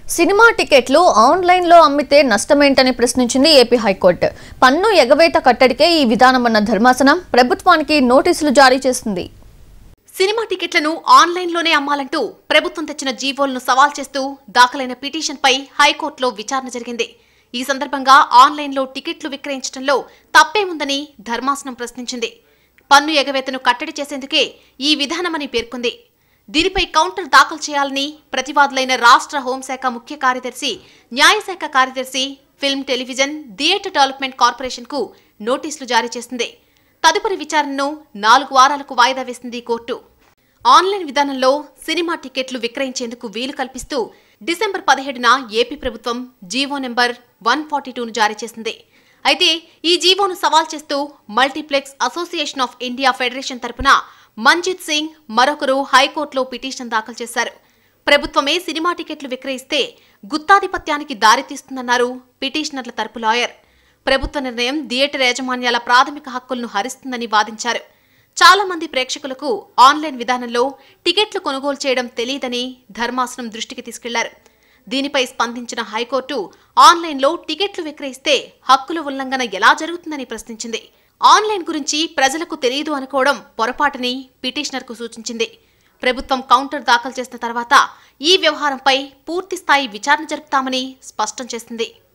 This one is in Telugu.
సినిమా టికెట్లు ఆన్లైన్లో అమ్మితే నష్టమేంటని ప్రశ్నించింది ఏపీ హైకోర్టు పన్ను ఎగవేత కట్టడికే ఈ విధానమన్న ధర్మాసనం ప్రభుత్వానికి నోటీసులు జారీ చేసింది సినిమా టికెట్లను ఆన్లైన్లోనే అమ్మాలంటూ ప్రభుత్వం తెచ్చిన జీవోలను సవాల్ చేస్తూ దాఖలైన పిటిషన్పై హైకోర్టులో విచారణ జరిగింది ఈ సందర్భంగా ఆన్లైన్లో టికెట్లు విక్రయించడంలో తప్పేముందని ధర్మాసనం ప్రశ్నించింది పన్ను ఎగవేతను కట్టడి చేసేందుకే ఈ విధానమని పేర్కొంది దీనిపై కౌంటర్ దాఖలు చేయాలని ప్రతివాదులైన రాష్ట్ర హోంశాఖ ముఖ్య కార్యదర్శి న్యాయశాఖ కార్యదర్శి ఫిల్మ్ టెలివిజన్ థియేటర్ డెవలప్మెంట్ కార్పొరేషన్కు నోటీసులు జారీ చేసింది తదుపరి విచారణను నాలుగు వారాలకు వాయిదా వేసింది కోర్టు ఆన్లైన్ విధానంలో సినిమా టికెట్లు విక్రయించేందుకు వీలు కల్పిస్తూ డిసెంబర్ పదిహేడున ఏపీ ప్రభుత్వం జీవో నెంబర్ వన్ ఫార్టీ టూను జారీ చేసింది అయితే ఈ జీవోను సవాల్ చేస్తూ multiplex association of India federation తరపున మంజిత్ సింగ్ మరొకరు హైకోర్టులో పిటిషన్ దాఖలు చేశారు ప్రభుత్వమే సినిమా టికెట్లు విక్రయిస్తే గుత్తాధిపత్యానికి దారితీస్తుందన్నారు పిటిషనర్ల తరపు లాయర్ ప్రభుత్వ నిర్ణయం థియేటర్ యాజమాన్యాల ప్రాథమిక హక్కులను హరిస్తుందని వాదించారు చాలా మంది ప్రేక్షకులకు ఆన్లైన్ విధానంలో టికెట్లు కొనుగోలు చేయడం తెలియదని ధర్మాసనం దృష్టికి తీసుకెళ్లారు దీనిపై స్పందించిన హైకోర్టు ఆన్లైన్లో టికెట్లు విక్రయిస్తే హక్కుల ఉల్లంఘన ఎలా జరుగుతుందని ప్రశ్నించింది ఆన్లైన్ గురించి ప్రజలకు తెలియదు అనుకోవడం పొరపాటని పిటిషనర్కు సూచించింది ప్రభుత్వం కౌంటర్ దాఖలు చేసిన తర్వాత ఈ వ్యవహారంపై పూర్తిస్థాయి విచారణ జరుపుతామని స్పష్టం చేసింది